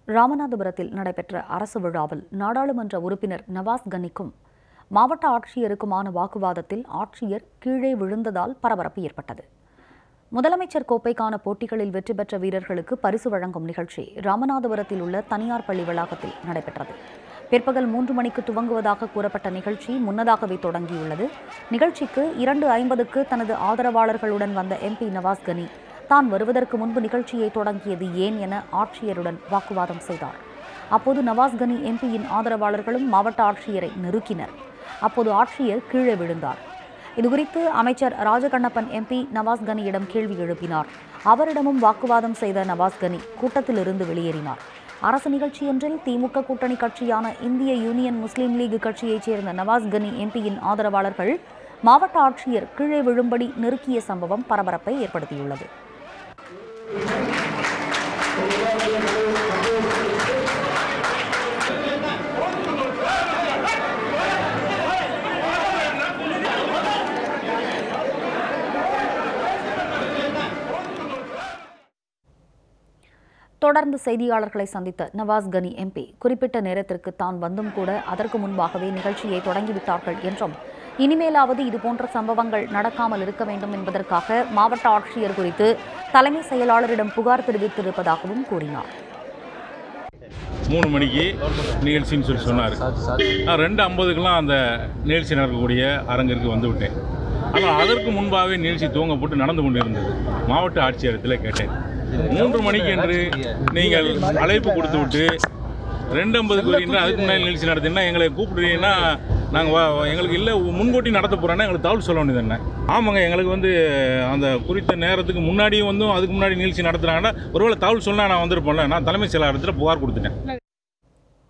ராமநாதபுரத்தில் நடைபெற்ற அரசு விழாவில் நாடாளுமன்ற உறுப்பினர் நவாஸ் கனிக்கும் மாவட்ட ஆட்சியருக்குமான வாக்குவாதத்தில் ஆட்சியர் கீழே விழுந்ததால் பரபரப்பு ஏற்பட்டது முதலமைச்சர் கோப்பைக்கான போட்டிகளில் வெற்றி பெற்ற வீரர்களுக்கு பரிசு வழங்கும் நிகழ்ச்சி ராமநாதபுரத்தில் உள்ள தனியார் பள்ளி வளாகத்தில் நடைபெற்றது பிற்பகல் மூன்று மணிக்கு துவங்குவதாக கூறப்பட்ட நிகழ்ச்சி முன்னதாகவே தொடங்கியுள்ளது நிகழ்ச்சிக்கு இரண்டு ஐம்பதுக்கு தனது ஆதரவாளர்களுடன் வந்த எம்பி நவாஸ் கனி தான் வருவதற்கு முன்பு நிகழ்ச்சியை தொடங்கியது ஏன் என ஆட்சியருடன் வாக்குவாதம் செய்தார் அப்போது நவாஸ் கனி எம்பியின் ஆதரவாளர்களும் மாவட்ட ஆட்சியரை நெருக்கினர் அப்போது ஆட்சியர் கீழே விழுந்தார் இதுகுறித்து அமைச்சர் ராஜகண்ணப்பன் எம்பி நவாஸ் கனியிடம் கேள்வி எழுப்பினார் அவரிடமும் வாக்குவாதம் செய்த நவாஸ் கனி கூட்டத்திலிருந்து வெளியேறினார் அரசு நிகழ்ச்சியொன்றில் திமுக கூட்டணி கட்சியான இந்திய யூனியன் முஸ்லீம் லீக் கட்சியைச் சேர்ந்த நவாஸ் கனி எம்பியின் ஆதரவாளர்கள் மாவட்ட ஆட்சியர் கீழே விழும்படி நெருக்கிய சம்பவம் பரபரப்பை ஏற்படுத்தியுள்ளது தொடர்ந்து செய்தியாளர்களை சந்தித்த நவாஸ் கனி எம்பி குறிப்பிட்ட நேரத்திற்கு தான் வந்தும் கூட அதற்கு முன்பாகவே நிகழ்ச்சியை தொடங்கிவிட்டார்கள் என்றும் இனிமேலாவது இதுபோன்ற சம்பவங்கள் நடக்காமல் இருக்க வேண்டும் என்பதற்காக மாவட்ட ஆட்சியர் குறித்து தலைமை செயலாளரிடம் புகார் தெரிவித்திருப்பதாகவும் கூறினார் மூணு மணிக்கு நிகழ்ச்சின்னு சொல்லி சொன்னார் நான் ரெண்டு ஐம்பதுக்கெல்லாம் அந்த நிகழ்ச்சி நடக்கக்கூடிய அரங்கிற்கு வந்து விட்டேன் ஆனால் அதற்கு முன்பாகவே நிகழ்ச்சி துவங்க போட்டு நடந்து கொண்டு இருந்தது மாவட்ட ஆட்சியரத்தில் கேட்டேன் மூன்று மணிக்கு என்று நீங்கள் அழைப்பு கொடுத்து விட்டு ரெண்டு ஐம்பதுக்கு வரீங்கன்னா அதுக்கு முன்னாடி நிகழ்ச்சி நடத்தினா எங்களை கூப்பிடுறீங்கன்னா நாங்கள் எங்களுக்கு இல்லை முன்கூட்டி நடத்த போகிறோன்னா எங்களுக்கு தகவல் சொல்ல வேண்டியது என்ன ஆமாங்க எங்களுக்கு வந்து அந்த குறித்த நேரத்துக்கு முன்னாடியும் வந்து அதுக்கு முன்னாடி நிகழ்ச்சி நடத்துகிறாங்கன்னா ஒருவேளை தகவல் சொன்னால் நான் வந்திருப்போம்ல நான் தலைமை செயலாளரத்தில் புகார் கொடுத்துட்டேன்